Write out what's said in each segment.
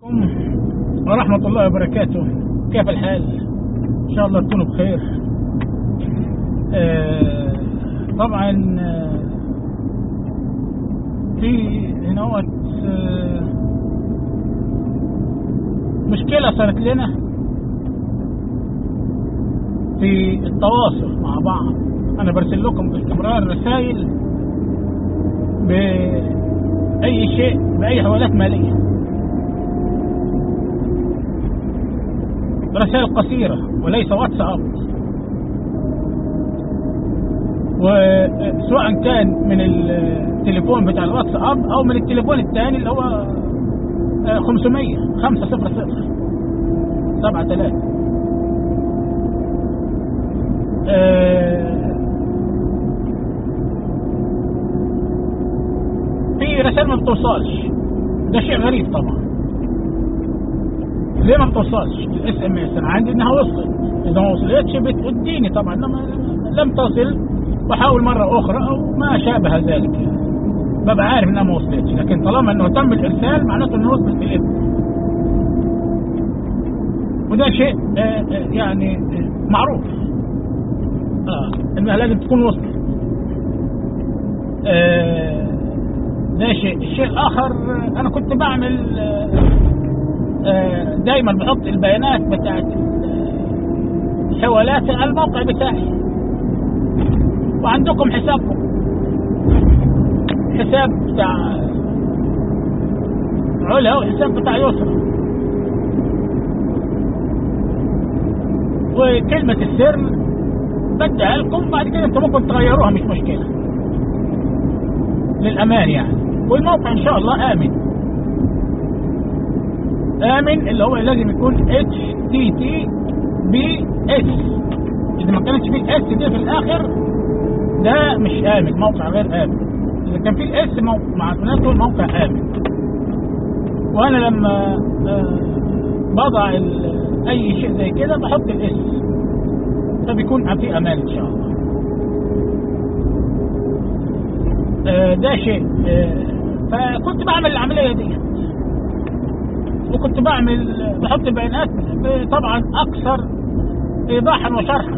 ورحمة الله وبركاته كيف الحال إن شاء الله تكونوا بخير آه طبعا آه في هنا آه مشكلة صارت لنا في التواصل مع بعض أنا برسل لكم باستمرار رسائل بأي شيء بأي حوالات مالية رسائل قصيرة وليس واتساب وسواء كان من التليفون بتاع الواتساب او من التليفون الثاني اللي هو 500 500 7 3 في رسائل ما بتوصلش ده شيء غريب طبعا ليه ما بتوصلش الاس ام اس انا عندي انها وصلت اذا ما وصلتش بتوديني طبعا لما لم تصل بحاول مره اخرى او ما شابه ذلك ببقى عارف انها ما وصلتش لكن طالما انه تم الارسال معناته انه وصلت الاسم وده شيء آآ آآ يعني آآ معروف اه انها لازم تكون وصلت ده شيء الشيء الاخر انا كنت بعمل دايما بحط البيانات بتاعت حوالات على الموقع بتاعي وعندكم حسابكم حساب بتاع علا وحساب بتاع يسرى وكلمة السر بديها لكم بعد كده انتم ممكن تغيروها مش مشكلة للأمان يعني والموقع ان شاء الله آمن امن اللي هو لازم يكون اتش تي تي بي اس اذا ما كانتش فيه الاس دي في الاخر ده مش امن موقع غير امن اذا كان فيه الاس معناته الموقع امن وانا لما بضع اي شيء زي كده بحط الاس فبيكون في امان ان شاء الله ده شيء فكنت بعمل العمليه دي وكنت بعمل بحط البيانات طبعا اكثر ايضاحا وشرحا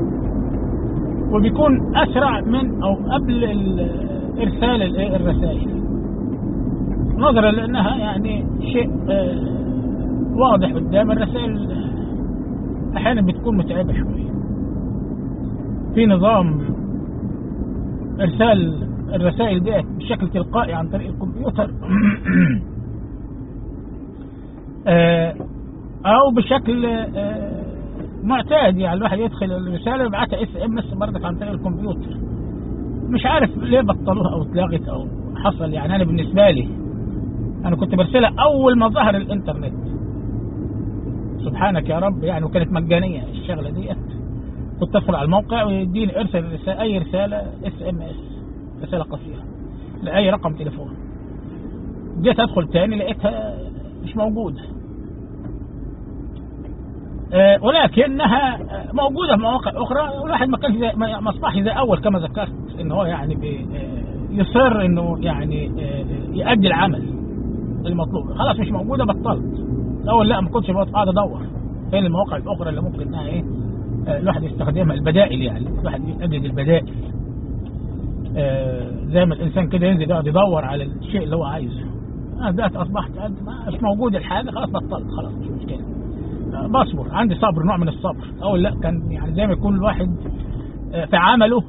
وبيكون اسرع من او قبل ارسال الرسائل نظرا لانها يعني شيء واضح قدام الرسائل احيانا بتكون متعبه شويه في نظام ارسال الرسائل ديت بشكل تلقائي عن طريق الكمبيوتر او بشكل معتاد يعني الواحد يدخل الرساله ويبعتها اس ام اس برضك عن طريق الكمبيوتر مش عارف ليه بطلوها او اتلغت او حصل يعني انا بالنسبه لي انا كنت برسلها اول ما ظهر الانترنت سبحانك يا رب يعني وكانت مجانيه الشغله ديت كنت ادخل على الموقع ويديني ارسل رسالة اي رساله اس ام اس رساله قصيره لاي رقم تليفون جيت ادخل تاني لقيتها مش موجودة أه ولكنها موجودة في مواقع أخرى والواحد ما كانش زي ما أصبحش زي أول كما ذكرت إن هو يعني يصر إنه يعني يؤدي العمل المطلوب خلاص مش موجودة بطلت الأول لا ما كنتش قاعد أدور فين المواقع الأخرى اللي ممكن إنها إيه الواحد يستخدمها البدائل يعني الواحد يجد البدائل أه زي ما الإنسان كده ينزل يقعد يدور على الشيء اللي هو عايزه انا دلوقتي اصبحت مش موجود الحاجه خلاص بطلت خلاص مش مشكله بصبر عندي صبر نوع من الصبر او لا كان يعني زي ما يكون الواحد في عمله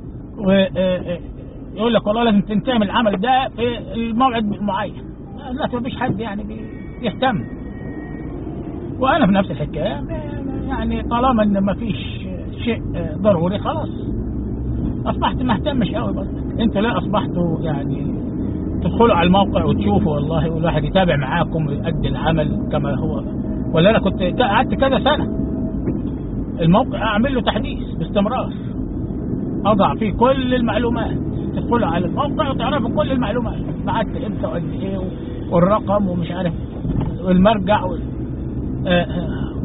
ويقول لك والله لازم تنتهي من العمل ده في الموعد معين دلوقتي مفيش حد يعني بيهتم وانا في نفس الحكايه يعني طالما ان مفيش شيء ضروري خلاص اصبحت ما اهتمش قوي بس انتوا لا اصبحتوا يعني تدخلوا على الموقع وتشوفوا والله والواحد يتابع معاكم ويؤدي العمل كما هو ولا انا كنت قعدت كذا سنه الموقع اعمل له تحديث باستمرار اضع فيه كل المعلومات تدخلوا على الموقع وتعرفوا كل المعلومات بعت امتى وقد ايه والرقم ومش عارف والمرجع وال... آآ آآ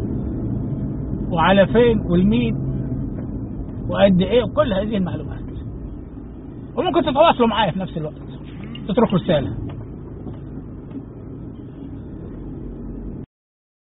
وعلى فين والمين وقد ايه وكل هذه المعلومات وممكن تتواصلوا معايا في نفس الوقت تتركوا رساله